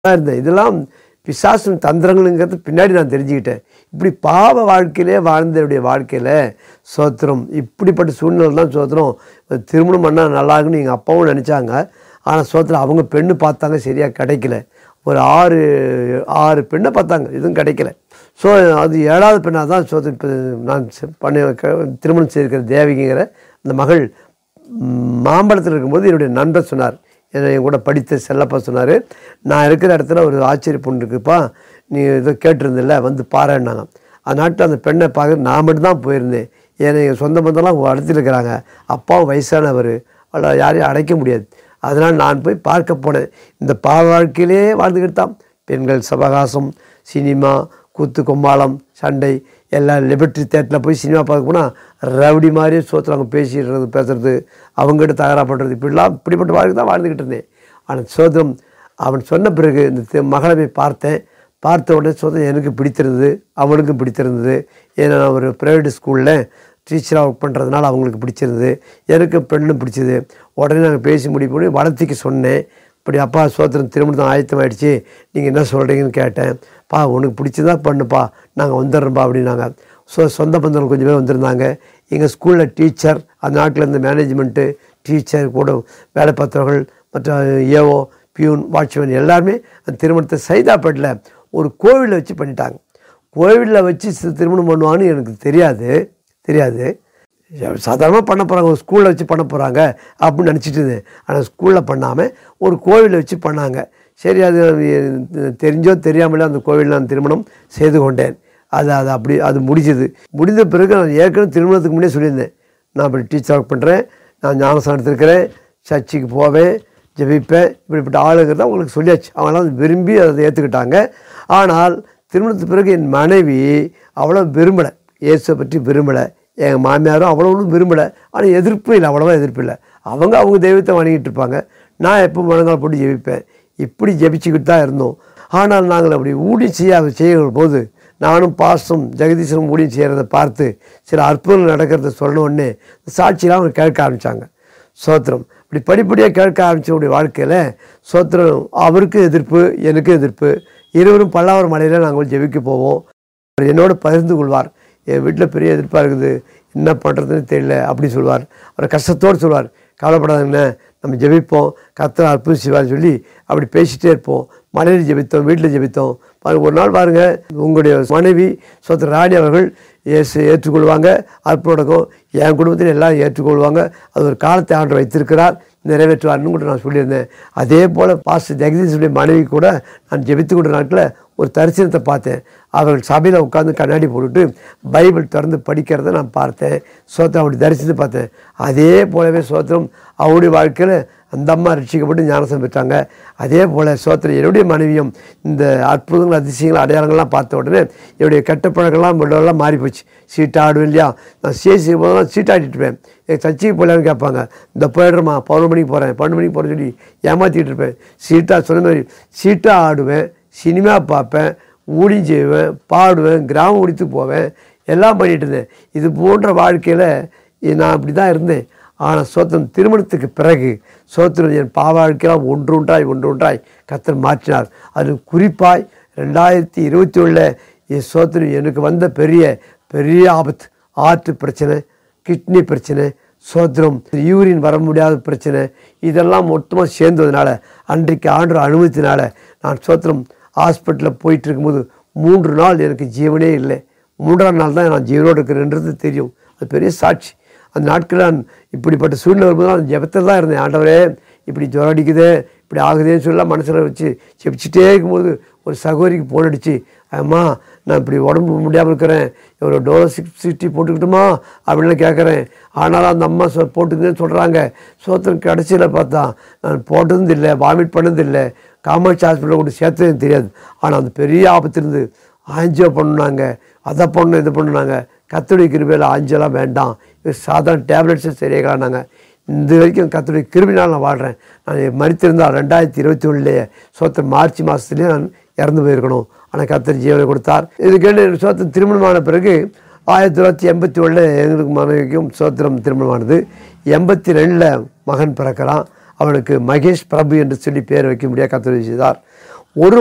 தான் இருந்தேன் இதெல்லாம் பிசாசின் தந்திரங்களுங்கிறது பின்னாடி நான் தெரிஞ்சுக்கிட்டேன் இப்படி பாவ வாழ்க்கையிலே வாழ்ந்தவருடைய வாழ்க்கையில் சோத்திரம் இப்படிப்பட்ட சூழ்நிலை தான் சோத்திரம் திருமணம் பண்ணால் நல்லா இருக்குன்னு எங்கள் அப்பாவும் நினச்சாங்க ஆனால் சோத்திரம் அவங்க பெண்ணு பார்த்தாங்க சரியாக கிடைக்கல ஒரு ஆறு ஆறு பெண்ணை பார்த்தாங்க எதுவும் கிடைக்கல ஸோ அது ஏழாவது பெண்ணாக தான் சோத்திரம் இப்போ நான் செ- பண்ண க- திருமணம் செய்திருக்கிற தேவிகிங்கிற அந்த மகள் ம், மாம்பழத்தில் இருக்கும்போது என்னுடைய நண்பர் சொன்னார் என்னை என் கூட படித்த செல்லப்பா சொன்னார் நான் இருக்கிற இடத்துல ஒரு ஆச்சரிய பொண்ணு இருக்குப்பா நீ ஏதோ கேட்டிருந்தில்ல வந்து பாருன்னாங்க அந்த நாட்டில் அந்த பெண்ணை பார்க்க நான் மட்டும்தான் போயிருந்தேன் ஏன்னா எங்கள் சொந்த பந்தம்லாம் இடத்துல இருக்கிறாங்க அப்பாவும் வயசானவர் அவளை யாரையும் அடைக்க முடியாது அதனால் நான் போய் பார்க்க போனேன் இந்த பாவ வாழ்க்கையிலே வாழ்ந்துக்கிட்டு தான் பெண்கள் சபகாசம் சினிமா கூத்து கும்பாளம் சண்டை எல்லாம் லிபர்ட்டி தேட்டரில் போய் சினிமா பார்க்க போனால் ரவுடி மாதிரியே சோத்துறாங்க பேசிடுறது பேசுறது அவங்ககிட்ட தகரா பண்ணுறது இப்படிலாம் இப்படிப்பட்ட வாழ்க்கை தான் வாழ்ந்துக்கிட்டு இருந்தேன் ஆனால் சோதரம் அவன் சொன்ன பிறகு இந்த தி- மகளை போய் பார்த்தேன் பார்த்த உடனே சோதரம் எனக்கு பிடித்திருந்தது அவனுக்கும் பிடித்திருந்தது ஏன்னா நான் ஒரு ப்ரைவேட் ஸ்கூலில் டீச்சராக ஒர்க் பண்ணுறதுனால அவங்களுக்கு பிடிச்சிருந்தது எனக்கு பெண்ணும் பிடிச்சது உடனே நாங்கள் பேசி முடிவு பண்ணி வளர்த்திக்கு சொன்னேன் இப்படி அப்பா சோத்திரம் திருமணம் ஆயத்தமாயிடுச்சு நீங்கள் என்ன சொல்கிறீங்கன்னு கேட்டேன் பா உனக்கு பிடிச்சதா பண்ணுப்பா நாங்கள் வந்துடுறோம்ப்பா அப்படின்னாங்க ஸோ சொந்த பந்தங்கள் கொஞ்சம் பேர் வந்திருந்தாங்க எங்கள் ஸ்கூலில் டீச்சர் அந்த நாட்டில் இருந்த மேனேஜ்மெண்ட்டு டீச்சர் கூட வேலை பார்த்தவர்கள் மற்ற ஏஓ பியூன் வாட்ச்மேன் எல்லாருமே அந்த திருமணத்தை சைதாப்பேட்டில் ஒரு கோவிலில் வச்சு பண்ணிட்டாங்க கோவிலில் வச்சு சி- திருமணம் பண்ணுவான்னு எனக்கு தெரியாது தெரியாது சாதாரணமாக பண்ண போகிறாங்க ஒரு ஸ்கூலில் வச்சு பண்ண போகிறாங்க அப்படின்னு நினச்சிட்டு இருந்தேன் ஆனால் ஸ்கூலில் பண்ணாமல் ஒரு கோவிலில் வச்சு பண்ணாங்க சரி அது எ- தெரிஞ்சோ தெரியாமலோ அந்த கோவிலில் நான் திருமணம் செய்து கொண்டேன் அது அது அப்படி அது முடிஞ்சது முடிந்த பிறகு நான் ஏற்கனவே திருமணத்துக்கு முன்னே சொல்லியிருந்தேன் நான் இப்படி டீச்சர் ஒர்க் பண்ணுறேன் நான் ஞானசம் எடுத்திருக்கிறேன் சர்ச்சுக்கு போவேன் ஜெபிப்பேன் இப்படிப்பட்ட ஆளுங்கிறத அவங்களுக்கு சொல்லியாச்சு அவங்களாம் அதை விரும்பி அதை ஏற்றுக்கிட்டாங்க ஆனால் திருமணத்துக்கு பிறகு என் மனைவி அவ்வளோ விரும்பலை இயேசுவை பற்றி விரும்பலை எங்கள் மாமியாரும் அவ்வளோவும் விரும்பலை ஆனால் எதிர்ப்பு இல்லை அவ்வளோவா எதிர்ப்பு இல்லை அவங்க அவங்க தெய்வத்தை வணங்கிட்டு இருப்பாங்க நான் எப்போ முழங்கால் போட்டு ஜெபிப்பேன் இப்படி ஜெபிச்சுக்கிட்டு தான் இருந்தோம் ஆனால் நாங்கள் அப்படி ஊடி செய்ய செய்கிற போது நானும் பாஸ்டும் ஜெகதீசனும் ஊழியம் செய்கிறத பார்த்து சில அற்புதங்கள் நடக்கிறத சொன்ன உடனே சாட்சியெலாம் அவங்க கேட்க ஆரம்பித்தாங்க சோத்திரம் இப்படி படிப்படியாக கேட்க ஆரம்பித்தவருடைய வாழ்க்கையில் சோத்திரம் அவருக்கும் எதிர்ப்பு எனக்கும் எதிர்ப்பு இருவரும் பல்லாவரம் மலையில் நாங்கள் ஜெபிக்க போவோம் அவர் என்னோட பகிர்ந்து கொள்வார் என் வீட்டில் பெரிய எதிர்ப்பாக இருக்குது என்ன பண்ணுறதுன்னு தெரியல அப்படி சொல்வார் அவர் கஷ்டத்தோடு சொல்வார் கவலைப்படாதுங்கண்ணே நம்ம ஜெபிப்போம் கத்தர் அற்புதம் செய்வார் சொல்லி அப்படி பேசிகிட்டே இருப்போம் மனைவி ஜெபித்தோம் வீட்டில் ஜெபித்தோம் பாருங்க ஒரு நாள் பாருங்கள் உங்களுடைய மனைவி சொத்த ராணி அவர்கள் ஏசு ஏற்றுக்கொள்வாங்க அற்புதம் என் குடும்பத்தில் எல்லாரும் ஏற்றுக்கொள்வாங்க அது ஒரு காலத்தை ஆண்டு வைத்திருக்கிறார் நிறைவேற்றுவார்னு கூட நான் சொல்லியிருந்தேன் அதே போல் பாஸ்டர் ஜெகதீஷுடைய மனைவி கூட நான் ஜெபித்து கொண்ட நாட்களில் ஒரு தரிசனத்தை பார்த்தேன் அவர்கள் சபையில் உட்காந்து கண்ணாடி போட்டுட்டு பைபிள் திறந்து படிக்கிறத நான் பார்த்தேன் சோத்திரம் அப்படி தரிசனத்தை பார்த்தேன் அதே போலவே சோத்திரம் அவருடைய வாழ்க்கையில் அந்த அம்மா ரட்சிக்கப்பட்டு ஞானசம் பெற்றாங்க அதே போல் சோத்திரம் என்னுடைய மனைவியும் இந்த அற்புதங்கள் அதிசயங்கள் அடையாளங்கள்லாம் பார்த்த உடனே என்னுடைய கெட்ட பழக்கம்லாம் முன்னெல்லாம் மாறி போச்சு சீட்டாடுவேன் இல்லையா நான் சேசி போதெல்லாம் சீட்டாடிட்டு இருப்பேன் என் சர்ச்சைக்கு போகலான்னு கேட்பாங்க இந்த போயிடுறேம்மா பதினொரு மணிக்கு போகிறேன் பன்னெண்டு மணிக்கு போகிறேன்னு சொல்லி ஏமாற்றிட்டு இருப்பேன் சீட்டாக சொன்ன மாதிரி சீட்டாக ஆடுவேன் சினிமா பார்ப்பேன் ஊழியம் செய்வேன் பாடுவேன் கிராம முடித்துக்கு போவேன் எல்லாம் பண்ணிட்டு இருந்தேன் இது போன்ற வாழ்க்கையில் நான் அப்படி தான் இருந்தேன் ஆனால் சோத்திரம் திருமணத்துக்கு பிறகு சோத்திரம் என் பாவ வாழ்க்கையெல்லாம் ஒன்று ஒன்றாய் ஒன்று ஒன்றாய் கத்தர் மாற்றினார் அது குறிப்பாய் ரெண்டாயிரத்தி இருபத்தி ஒன்றில் என் சோத்திரம் எனக்கு வந்த பெரிய பெரிய ஆபத்து ஆற்று பிரச்சனை கிட்னி பிரச்சனை சோத்திரம் யூரின் வர முடியாத பிரச்சனை இதெல்லாம் மொத்தமாக சேர்ந்ததுனால அன்றைக்கு ஆண்டு அனுமதித்தினால நான் சோத்திரம் ஹாஸ்பிட்டலில் போயிட்டு இருக்கும்போது மூன்று நாள் எனக்கு ஜீவனே இல்லை மூன்றாம் நாள் தான் நான் ஜீவனோடு இருக்கிறேன்றது தெரியும் அது பெரிய சாட்சி அந்த நாட்களில் நான் இப்படிப்பட்ட சூழ்நிலை வரும்போது நான் ஜெபத்தில் தான் இருந்தேன் ஆண்டவரே இப்படி ஜுரம் அடிக்குது இப்படி ஆகுதேன்னு சொல்லலாம் மனசில் வச்சு செபிச்சுட்டே இருக்கும்போது ஒரு சகோதரிக்கு போன் அடிச்சு அம்மா நான் இப்படி உடம்பு முடியாமல் இருக்கிறேன் ஒரு டோலோ சிக்ஸ் சிக்ஸ்டி போட்டுக்கிட்டுமா அப்படின்னு கேட்குறேன் ஆனாலும் அந்த அம்மா சொ போட்டுக்குன்னு சொல்கிறாங்க சோத்திரம் கடைசியில் பார்த்தா நான் போட்டதும் இல்லை வாமிட் பண்ணதும் இல்லை காமாட்சி ஹாஸ்பிட்டலில் கொண்டு சேர்த்ததும் தெரியாது ஆனால் அந்த பெரிய ஆபத்து இருந்து ஆஞ்சியோ பண்ணுனாங்க அதை பண்ணணும் இது பண்ணுனாங்க கத்துடைய கிருபையில் ஆஞ்செல்லாம் வேண்டாம் இது சாதாரண டேப்லெட்ஸும் சரியாகலானாங்க இந்த வரைக்கும் கத்துடைய கிருபினால் நான் வாழ்கிறேன் நான் மறித்திருந்தால் ரெண்டாயிரத்தி இருபத்தி ஒன்றுலேயே சோத்திரம் மார்ச் மாதத்துலேயே நான் இறந்து போயிருக்கணும் ஆனால் கத்தர் ஜீவனை கொடுத்தார் இதுக்கேண்டு சோத்திரம் திருமணமான பிறகு ஆயிரத்தி தொள்ளாயிரத்தி எண்பத்தி ஒன்றில் எங்களுக்கு மனைவிக்கும் சோத்திரம் திருமணமானது எண்பத்தி ரெண்டில் மகன் பிறக்கிறான் அவனுக்கு மகேஷ் பிரபு என்று சொல்லி பேர் வைக்க முடியாது கத்தர் செய்தார் ஒரு